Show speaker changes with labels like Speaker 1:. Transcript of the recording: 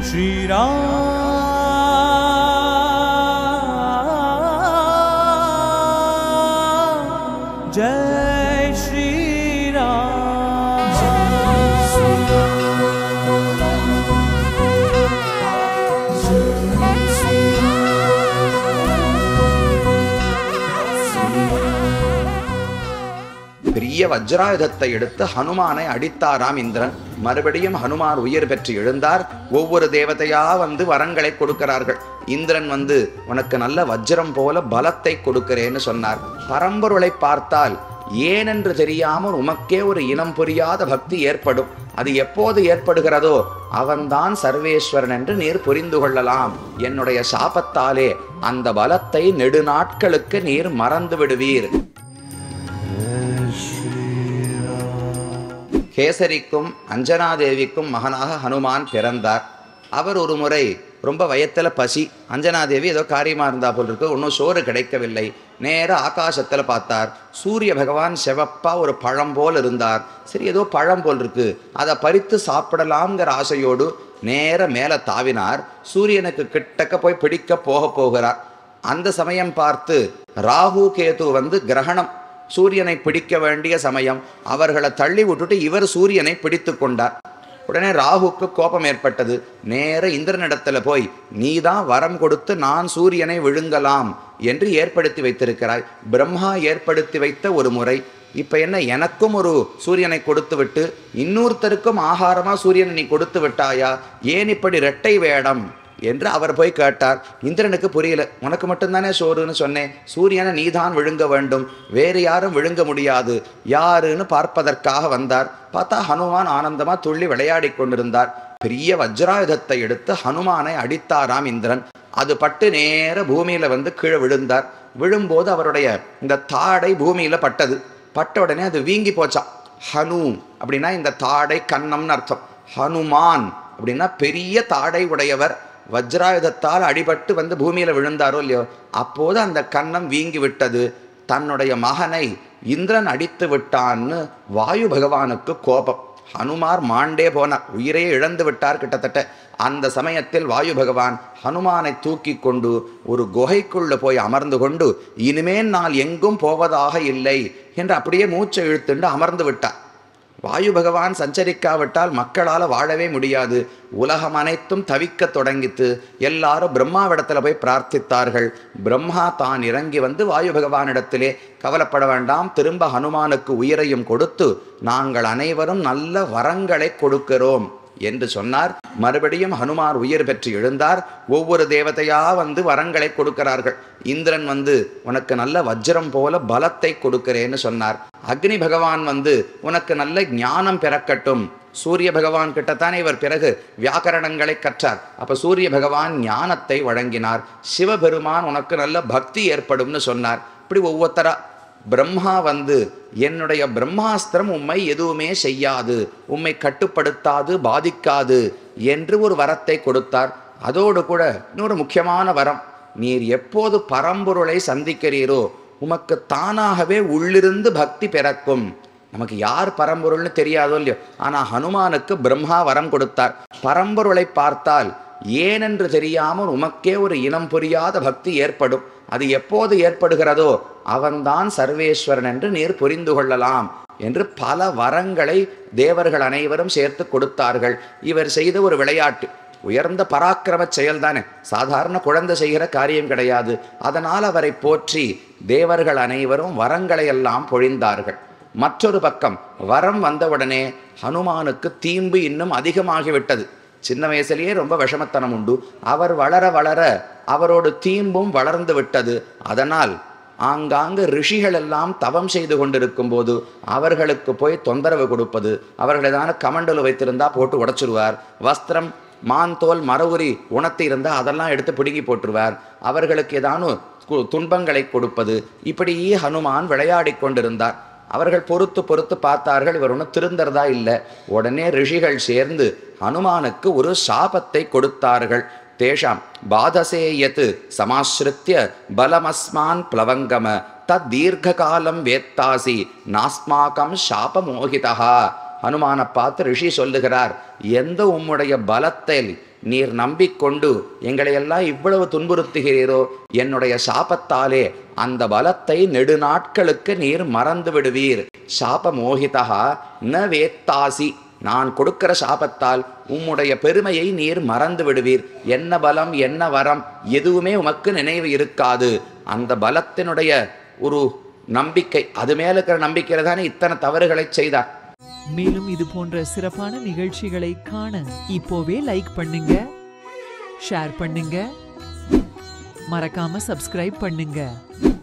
Speaker 1: श्रीराम जय श्रीराम
Speaker 2: பெரிய வஜ்ராயுதத்தை எடுத்து ஹனுமானை அடித்தாராம் இந்திரன் மறுபடியும் ஹனுமான் உயிர் பெற்று எழுந்தார் ஒவ்வொரு தேவதையா வந்து வரங்களை கொடுக்கிறார்கள் இந்திரன் வந்து உனக்கு நல்ல வஜ்ரம் போல பலத்தை கொடுக்கிறேன்னு சொன்னார் பரம்பொருளை பார்த்தால் ஏனென்று தெரியாமல் உமக்கே ஒரு இனம் புரியாத பக்தி ஏற்படும் அது எப்போது ஏற்படுகிறதோ அவன்தான் சர்வேஸ்வரன் என்று நீர் புரிந்து கொள்ளலாம் என்னுடைய சாபத்தாலே அந்த பலத்தை நெடுநாட்களுக்கு நீர் மறந்து விடுவீர் கேசரிக்கும் அஞ்சனாதேவிக்கும் மகனாக ஹனுமான் பிறந்தார் அவர் ஒரு முறை ரொம்ப வயத்தில் பசி அஞ்சனாதேவி ஏதோ காரியமாக இருந்தா போல் இருக்கு ஒன்றும் சோறு கிடைக்கவில்லை நேர ஆகாசத்தில் பார்த்தார் சூரிய பகவான் செவப்பா ஒரு பழம் போல் இருந்தார் சரி ஏதோ பழம் போல் இருக்கு அதை பறித்து சாப்பிடலாம்ங்கிற ஆசையோடு நேர மேலே தாவினார் சூரியனுக்கு கிட்டக்க போய் பிடிக்க போக போகிறார் அந்த சமயம் பார்த்து ராகு கேது வந்து கிரகணம் சூரியனை பிடிக்க வேண்டிய சமயம் அவர்களை தள்ளி விட்டுட்டு இவர் சூரியனை பிடித்து கொண்டார் உடனே ராகுக்கு கோபம் ஏற்பட்டது நேர இந்திரனிடத்துல போய் நீதான் வரம் கொடுத்து நான் சூரியனை விழுங்கலாம் என்று ஏற்படுத்தி வைத்திருக்கிறாய் பிரம்மா ஏற்படுத்தி வைத்த ஒரு முறை இப்ப என்ன எனக்கும் ஒரு சூரியனை கொடுத்து விட்டு இன்னொருத்தருக்கும் ஆகாரமா சூரியனை நீ கொடுத்து விட்டாயா ஏன் இப்படி இரட்டை வேடம் என்று அவர் போய் கேட்டார் இந்திரனுக்கு புரியல உனக்கு மட்டும்தானே சோறுன்னு சொன்னேன் சூரியனை நீதான் விழுங்க வேண்டும் வேறு யாரும் விழுங்க முடியாது யாருன்னு பார்ப்பதற்காக வந்தார் பார்த்தா ஹனுமான் ஆனந்தமா துள்ளி விளையாடி கொண்டிருந்தார் பெரிய வஜ்ராயுதத்தை எடுத்து ஹனுமானை அடித்தாராம் இந்திரன் அது பட்டு நேர பூமியில வந்து கீழே விழுந்தார் விழும்போது அவருடைய இந்த தாடை பூமியில பட்டது பட்ட உடனே அது வீங்கி போச்சாம் ஹனு அப்படின்னா இந்த தாடை கன்னம்னு அர்த்தம் ஹனுமான் அப்படின்னா பெரிய தாடை உடையவர் வஜ்ராயுதத்தால் அடிபட்டு வந்து பூமியில விழுந்தாரோ இல்லையோ அப்போது அந்த கன்னம் வீங்கி விட்டது தன்னுடைய மகனை இந்திரன் அடித்து விட்டான்னு வாயு பகவானுக்கு கோபம் ஹனுமார் மாண்டே போனார் உயிரையே இழந்து விட்டார் கிட்டத்தட்ட அந்த சமயத்தில் வாயு பகவான் ஹனுமானை தூக்கி கொண்டு ஒரு குகைக்குள்ள போய் அமர்ந்து கொண்டு இனிமேல் நான் எங்கும் போவதாக இல்லை என்று அப்படியே மூச்சை இழுத்துண்டு அமர்ந்து விட்டார் வாயு பகவான் சஞ்சரிக்காவிட்டால் மக்களால் வாழவே முடியாது உலகம் அனைத்தும் தவிக்க தொடங்கித்து எல்லாரும் பிரம்மாவிடத்துல போய் பிரார்த்தித்தார்கள் பிரம்மா தான் இறங்கி வந்து வாயு பகவானிடத்திலே கவலைப்பட வேண்டாம் திரும்ப ஹனுமானுக்கு உயிரையும் கொடுத்து நாங்கள் அனைவரும் நல்ல வரங்களை கொடுக்கிறோம் என்று சொன்னார் மறுபடியும் ஹனுமார் உயிர் பெற்று எழுந்தார் ஒவ்வொரு தேவதையா வந்து வரங்களை கொடுக்கிறார்கள் இந்திரன் வந்து உனக்கு நல்ல வஜ்ரம் போல பலத்தை கொடுக்கிறேன்னு சொன்னார் அக்னி பகவான் வந்து உனக்கு நல்ல ஞானம் பிறக்கட்டும் சூரிய பகவான் கிட்டத்தானே இவர் பிறகு வியாக்கரணங்களை கற்றார் அப்ப சூரிய பகவான் ஞானத்தை வழங்கினார் சிவபெருமான் உனக்கு நல்ல பக்தி ஏற்படும்னு சொன்னார் இப்படி ஒவ்வொருத்தரா பிரம்மா வந்து என்னுடைய பிரம்மாஸ்திரம் உம்மை எதுவுமே செய்யாது உம்மை கட்டுப்படுத்தாது பாதிக்காது என்று ஒரு வரத்தை கொடுத்தார் அதோடு கூட இன்னொரு முக்கியமான வரம் நீர் எப்போது பரம்பொருளை சந்திக்கிறீரோ உமக்கு தானாகவே உள்ளிருந்து பக்தி பிறக்கும் நமக்கு யார் பரம்பொருள்னு தெரியாதோ இல்லையோ ஆனால் ஹனுமானுக்கு பிரம்மா வரம் கொடுத்தார் பரம்பொருளை பார்த்தால் ஏனென்று தெரியாமல் உமக்கே ஒரு இனம் புரியாத பக்தி ஏற்படும் அது எப்போது ஏற்படுகிறதோ அவன்தான் சர்வேஸ்வரன் என்று நீர் புரிந்து கொள்ளலாம் என்று பல வரங்களை தேவர்கள் அனைவரும் சேர்த்து கொடுத்தார்கள் இவர் செய்த ஒரு விளையாட்டு உயர்ந்த பராக்கிரம செயல்தானே சாதாரண குழந்தை செய்கிற காரியம் கிடையாது அதனால் அவரை போற்றி தேவர்கள் அனைவரும் வரங்களை எல்லாம் பொழிந்தார்கள் மற்றொரு பக்கம் வரம் வந்தவுடனே ஹனுமானுக்கு தீம்பு இன்னும் அதிகமாகிவிட்டது சின்ன வயசுலயே ரொம்ப விஷமத்தனம் உண்டு அவர் வளர வளர அவரோட தீம்பும் வளர்ந்து விட்டது அதனால் ஆங்காங்கு ரிஷிகள் எல்லாம் தவம் செய்து கொண்டிருக்கும் போது அவர்களுக்கு போய் தொந்தரவு கொடுப்பது அவர்கள் ஏதான கமண்டலு வைத்திருந்தா போட்டு உடைச்சிருவார் வஸ்திரம் மான் தோல் மரவுரி உணர்த்தி இருந்தால் அதெல்லாம் எடுத்து பிடுங்கி போட்டுருவார் அவர்களுக்கு ஏதானும் கு- துன்பங்களை கொடுப்பது இப்படியே ஹனுமான் விளையாடி கொண்டிருந்தார் அவர்கள் பொறுத்து பொறுத்து பார்த்தார்கள் இவர் ஒன்றும் திருந்தறதா இல்லை உடனே ரிஷிகள் சேர்ந்து ஹனுமானுக்கு ஒரு சாபத்தை கொடுத்தார்கள் தேஷாம் பாதசேயத் சமாஸ்ருத்திய பலமஸ்மான் பிளவங்கம தத் தீர்க்காலம் வேத்தாசி நாஸ்மாகம் சாபமோகிதா ஹனுமானை பார்த்து ரிஷி சொல்லுகிறார் எந்த உம்முடைய பலத்தை நீர் நம்பிக்கொண்டு எங்களையெல்லாம் இவ்வளவு துன்புறுத்துகிறீரோ என்னுடைய சாபத்தாலே அந்த பலத்தை நெடுநாட்களுக்கு நீர் மறந்து விடுவீர் சாப மோகிதா ந வேத்தாசி நான் கொடுக்கிற சாபத்தால் உம்முடைய பெருமையை நீர் மறந்து விடுவீர் என்ன பலம் என்ன வரம் எதுவுமே உமக்கு நினைவு இருக்காது அந்த பலத்தினுடைய ஒரு நம்பிக்கை அது மேல இருக்கிற நம்பிக்கையில தானே இத்தனை தவறுகளை செய்தார்
Speaker 1: மேலும் இது போன்ற சிறப்பான நிகழ்ச்சிகளை காண இப்போவே லைக் பண்ணுங்க ஷேர் பண்ணுங்க மறக்காம சப்ஸ்கிரைப் பண்ணுங்க